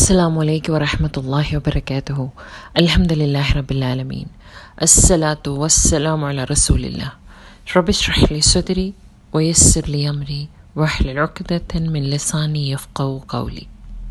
السلام عليكم ورحمة الله وبركاته الحمد لله رب العالمين الصلاة والسلام على رسول الله رب اشرح لي صدري ويسر لي أمري واحلل عقدة من لساني يفقهوا قولي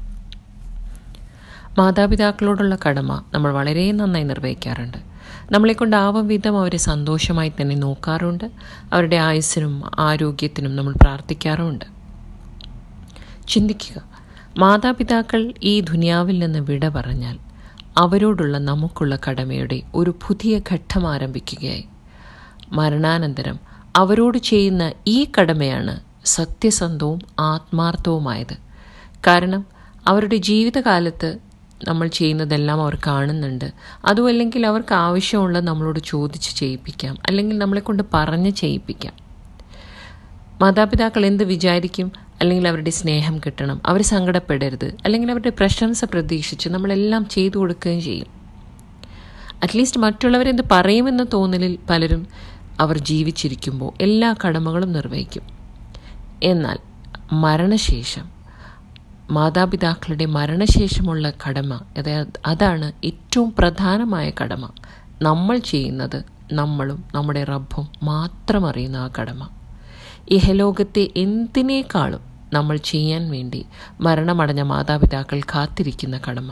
മാതാപിതാക്കളോടുള്ള കടമ നമ്മൾ വളരെ നന്നായി നിർവഹിക്കാറുണ്ട് നമ്മളെക്കൊണ്ടാവും വിധം അവരെ സന്തോഷമായി തന്നെ നോക്കാറുണ്ട് അവരുടെ ആയുസ്സിനും ആരോഗ്യത്തിനും നമ്മൾ പ്രാർത്ഥിക്കാറുമുണ്ട് ചിന്തിക്കുക മാതാപിതാക്കൾ ഈ ദുനിയാവിൽ നിന്ന് വിട പറഞ്ഞാൽ അവരോടുള്ള നമുക്കുള്ള കടമയുടെ ഒരു പുതിയ ഘട്ടം ആരംഭിക്കുകയായി മരണാനന്തരം അവരോട് ചെയ്യുന്ന ഈ കടമയാണ് സത്യസന്ധവും ആത്മാർത്ഥവുമായത് കാരണം അവരുടെ ജീവിതകാലത്ത് നമ്മൾ ചെയ്യുന്നതെല്ലാം അവർ കാണുന്നുണ്ട് അതുമല്ലെങ്കിൽ അവർക്ക് ആവശ്യമുള്ളത് നമ്മളോട് ചോദിച്ച് ചെയ്യിപ്പിക്കാം അല്ലെങ്കിൽ നമ്മളെ കൊണ്ട് പറഞ്ഞ് ചെയ്യിപ്പിക്കാം മാതാപിതാക്കൾ എന്ത് വിചാരിക്കും അല്ലെങ്കിൽ അവരുടെ സ്നേഹം കിട്ടണം അവർ സങ്കടപ്പെടരുത് അല്ലെങ്കിൽ അവരുടെ പ്രശംസ പ്രതീക്ഷിച്ച് നമ്മളെല്ലാം ചെയ്തു കൊടുക്കുകയും ചെയ്യും അറ്റ്ലീസ്റ്റ് മറ്റുള്ളവരെന്ത് പറയുമെന്ന തോന്നലിൽ പലരും അവർ ജീവിച്ചിരിക്കുമ്പോൾ എല്ലാ കടമകളും നിർവഹിക്കും എന്നാൽ മരണശേഷം മാതാപിതാക്കളുടെ മരണശേഷമുള്ള കടമ അതായത് അതാണ് ഏറ്റവും പ്രധാനമായ കടമ നമ്മൾ ചെയ്യുന്നത് നമ്മളും നമ്മുടെ റബ്ബും മാത്രം അറിയുന്ന ആ കടമ ഇഹലോകത്തെ എന്തിനേക്കാളും നമ്മൾ ചെയ്യാൻ വേണ്ടി മരണമടഞ്ഞ മാതാപിതാക്കൾ കാത്തിരിക്കുന്ന കടമ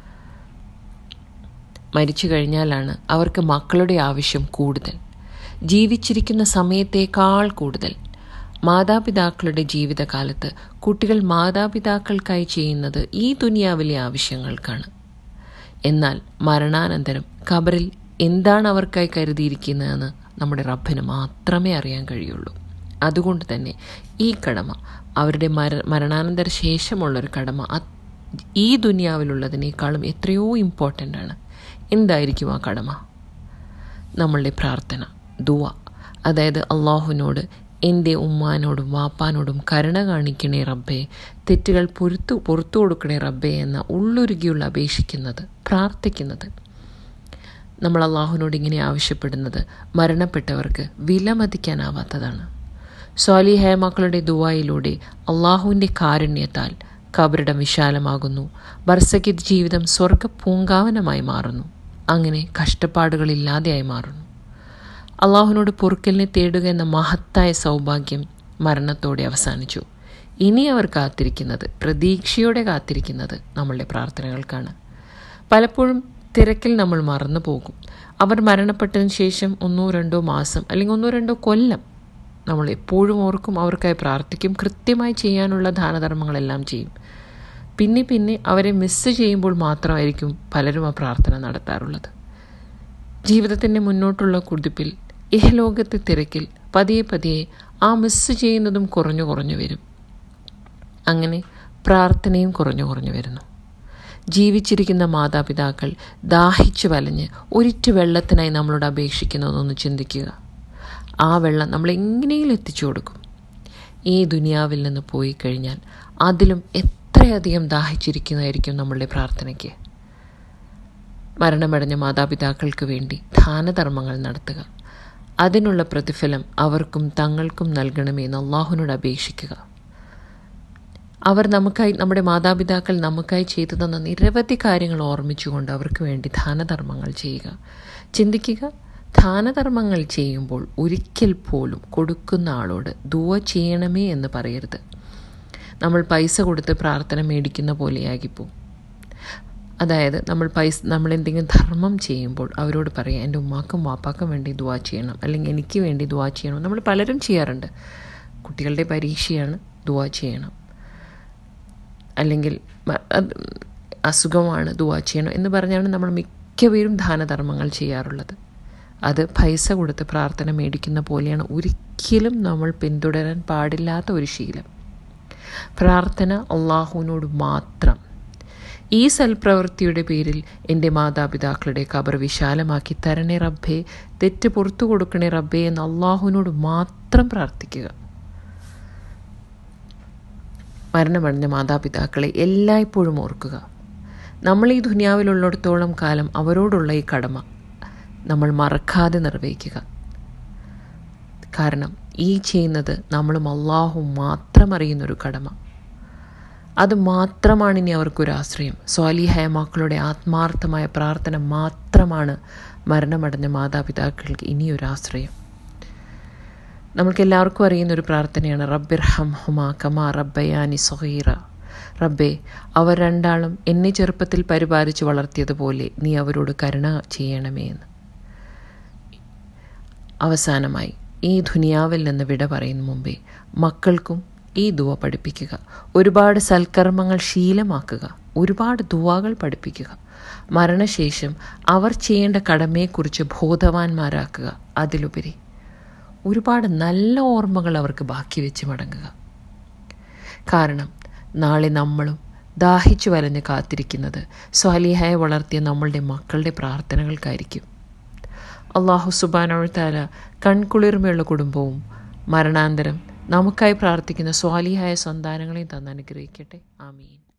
മരിച്ചു കഴിഞ്ഞാലാണ് അവർക്ക് മക്കളുടെ ആവശ്യം കൂടുതൽ ജീവിച്ചിരിക്കുന്ന സമയത്തേക്കാൾ കൂടുതൽ മാതാപിതാക്കളുടെ ജീവിതകാലത്ത് കുട്ടികൾ മാതാപിതാക്കൾക്കായി ചെയ്യുന്നത് ഈ ദുനിയാവിലെ ആവശ്യങ്ങൾക്കാണ് എന്നാൽ മരണാനന്തരം ഖബറിൽ എന്താണ് അവർക്കായി കരുതിയിരിക്കുന്നതെന്ന് നമ്മുടെ റബ്ബിന് മാത്രമേ അറിയാൻ കഴിയുള്ളൂ അതുകൊണ്ട് തന്നെ ഈ കടമ അവരുടെ മര മരണാനന്തര ശേഷമുള്ളൊരു കടമ ഈ ദുനിയാവിലുള്ളതിനേക്കാളും എത്രയോ ഇമ്പോർട്ടൻ്റ് ആണ് എന്തായിരിക്കും ആ കടമ നമ്മളുടെ പ്രാർത്ഥന ദുവ അതായത് അള്ളാഹുവിനോട് എൻ്റെ ഉമ്മാനോടും വാപ്പാനോടും കരുണ കാണിക്കണേ റബ്ബേ തെറ്റുകൾ പൊരുത്തു പുറത്തു കൊടുക്കണേ റബ്ബേ എന്ന ഉള്ളൊരുകിയുള്ള അപേക്ഷിക്കുന്നത് പ്രാർത്ഥിക്കുന്നത് നമ്മൾ അള്ളാഹുവിനോട് ഇങ്ങനെ ആവശ്യപ്പെടുന്നത് മരണപ്പെട്ടവർക്ക് വിലമതിക്കാനാവാത്തതാണ് സ്വാലിഹായ മക്കളുടെ ദുവായിലൂടെ അള്ളാഹുവിൻ്റെ കാരുണ്യത്താൽ കബറിടം വിശാലമാകുന്നു ബർസക്കിത് ജീവിതം സ്വർഗ പൂങ്കാവനമായി മാറുന്നു അങ്ങനെ കഷ്ടപ്പാടുകളില്ലാതെയായി മാറുന്നു അള്ളാഹുവിനോട് പൊറുക്കലിനെ തേടുക എന്ന മഹത്തായ സൗഭാഗ്യം മരണത്തോടെ അവസാനിച്ചു ഇനി അവർ കാത്തിരിക്കുന്നത് പ്രതീക്ഷയോടെ കാത്തിരിക്കുന്നത് നമ്മളുടെ പ്രാർത്ഥനകൾക്കാണ് പലപ്പോഴും തിരക്കിൽ നമ്മൾ മറന്നു പോകും അവർ മരണപ്പെട്ടതിന് ശേഷം ഒന്നോ രണ്ടോ മാസം അല്ലെങ്കിൽ ഒന്നോ രണ്ടോ കൊല്ലം നമ്മൾ എപ്പോഴും ഓർക്കും അവർക്കായി പ്രാർത്ഥിക്കും കൃത്യമായി ചെയ്യാനുള്ള ദാനധർമ്മങ്ങളെല്ലാം ചെയ്യും പിന്നെ പിന്നെ അവരെ മിസ്സ് ചെയ്യുമ്പോൾ മാത്രമായിരിക്കും പലരും ആ പ്രാർത്ഥന നടത്താറുള്ളത് ജീവിതത്തിൻ്റെ മുന്നോട്ടുള്ള കുതിപ്പിൽ ഇഹലോകത്തെ തിരക്കിൽ പതിയെ പതിയെ ആ മിസ് ചെയ്യുന്നതും കുറഞ്ഞു കുറഞ്ഞു വരും അങ്ങനെ പ്രാർത്ഥനയും കുറഞ്ഞു കുറഞ്ഞു വരുന്നു ജീവിച്ചിരിക്കുന്ന മാതാപിതാക്കൾ ദാഹിച്ചു വലഞ്ഞ് ഒരിറ്റു വെള്ളത്തിനായി നമ്മളോട് അപേക്ഷിക്കുന്നതൊന്ന് ചിന്തിക്കുക ആ വെള്ളം നമ്മൾ എങ്ങനെയും എത്തിച്ചു കൊടുക്കും ഈ ദുനിയാവിൽ നിന്ന് പോയി കഴിഞ്ഞാൽ അതിലും എത്രയധികം ദാഹിച്ചിരിക്കുന്നതായിരിക്കും നമ്മളുടെ പ്രാർത്ഥനയ്ക്ക് മരണമടഞ്ഞ മാതാപിതാക്കൾക്ക് വേണ്ടി ദാനധർമ്മങ്ങൾ നടത്തുക അതിനുള്ള പ്രതിഫലം അവർക്കും തങ്ങൾക്കും നൽകണമെന്ന് അള്ളാഹുവിനോട് അപേക്ഷിക്കുക അവർ നമുക്കായി നമ്മുടെ മാതാപിതാക്കൾ നമുക്കായി ചെയ്തു തന്ന നിരവധി കാര്യങ്ങൾ ഓർമ്മിച്ചുകൊണ്ട് അവർക്ക് വേണ്ടി ദാനധർമ്മങ്ങൾ ചെയ്യുക ചിന്തിക്കുക ദാനധർമ്മങ്ങൾ ചെയ്യുമ്പോൾ ഒരിക്കൽ പോലും കൊടുക്കുന്ന ആളോട് ദുവ ചെയ്യണമേ എന്ന് പറയരുത് നമ്മൾ പൈസ കൊടുത്ത് പ്രാർത്ഥന മേടിക്കുന്ന പോലെയാകിപ്പോവും അതായത് നമ്മൾ പൈസ നമ്മൾ എന്തെങ്കിലും ധർമ്മം ചെയ്യുമ്പോൾ അവരോട് പറയാം എൻ്റെ ഉമ്മാക്കും വാപ്പാക്കും വേണ്ടി ദുവാ ചെയ്യണം അല്ലെങ്കിൽ എനിക്ക് വേണ്ടി ദുവാ ചെയ്യണം നമ്മൾ പലരും ചെയ്യാറുണ്ട് കുട്ടികളുടെ പരീക്ഷയാണ് ദുവാ ചെയ്യണം അല്ലെങ്കിൽ അസുഖമാണ് ദുവാ ചെയ്യണം എന്ന് പറഞ്ഞാണ് നമ്മൾ മിക്കവരും ദാനധർമ്മങ്ങൾ ചെയ്യാറുള്ളത് അത് പൈസ കൊടുത്ത് പ്രാർത്ഥന മേടിക്കുന്ന പോലെയാണ് ഒരിക്കലും നമ്മൾ പിന്തുടരാൻ പാടില്ലാത്ത ഒരു ശീലം പ്രാർത്ഥന അള്ളാഹുവിനോട് മാത്രം ഈ സൽപ്രവൃത്തിയുടെ പേരിൽ എൻ്റെ മാതാപിതാക്കളുടെ കബർ വിശാലമാക്കി തരണേ റബ്ബേ തെറ്റ് പുറത്തു കൊടുക്കണേ റബ്ബേ എന്ന് അള്ളാഹുവിനോട് മാത്രം പ്രാർത്ഥിക്കുക മരണമടഞ്ഞ മാതാപിതാക്കളെ എല്ലായ്പ്പോഴും ഓർക്കുക നമ്മൾ ഈ ദുനിയാവിലുള്ളിടത്തോളം കാലം അവരോടുള്ള ഈ കടമ നമ്മൾ മറക്കാതെ നിർവഹിക്കുക കാരണം ഈ ചെയ്യുന്നത് നമ്മളും അള്ളാഹും മാത്രം അറിയുന്നൊരു കടമ അത് മാത്രമാണ് ഇനി അവർക്കൊരു ആശ്രയം സ്വാലിഹായ മക്കളുടെ ആത്മാർത്ഥമായ പ്രാർത്ഥന മാത്രമാണ് മരണമടഞ്ഞ മാതാപിതാക്കൾക്ക് ഇനിയൊരു ആശ്രയം നമ്മൾക്ക് എല്ലാവർക്കും അറിയുന്ന ഒരു പ്രാർത്ഥനയാണ് റബ്ബിർ ഹം ഹുമാ കമാ റബ്ബയാനി സൊഹീറ റബ്ബേ അവർ രണ്ടാളും എന്നെ ചെറുപ്പത്തിൽ പരിപാലിച്ച് വളർത്തിയതുപോലെ നീ അവരോട് കരുണ ചെയ്യണമേ എന്ന് അവസാനമായി ഈ ദുനിയാവിൽ നിന്ന് വിട പറയുന്ന മുമ്പേ മക്കൾക്കും ഈ ദുവ പഠിപ്പിക്കുക ഒരുപാട് സൽക്കർമ്മങ്ങൾ ശീലമാക്കുക ഒരുപാട് ദുവാകൾ പഠിപ്പിക്കുക മരണശേഷം അവർ ചെയ്യേണ്ട കടമയെക്കുറിച്ച് ബോധവാന്മാരാക്കുക അതിലുപരി ഒരുപാട് നല്ല ഓർമ്മകൾ അവർക്ക് ബാക്കി വെച്ച് മടങ്ങുക കാരണം നാളെ നമ്മളും ദാഹിച്ചു വലഞ്ഞ് കാത്തിരിക്കുന്നത് സ്വാലിഹായ വളർത്തിയ നമ്മളുടെ മക്കളുടെ പ്രാർത്ഥനകൾക്കായിരിക്കും അള്ളാഹു സുബാനോഴ്ത്താല കൺകുളിർമയുള്ള കുടുംബവും മരണാന്തരം നമുക്കായി പ്രാർത്ഥിക്കുന്ന സ്വാലിഹായ സന്താനങ്ങളെയും തന്ന് അനുഗ്രഹിക്കട്ടെ ആമീൻ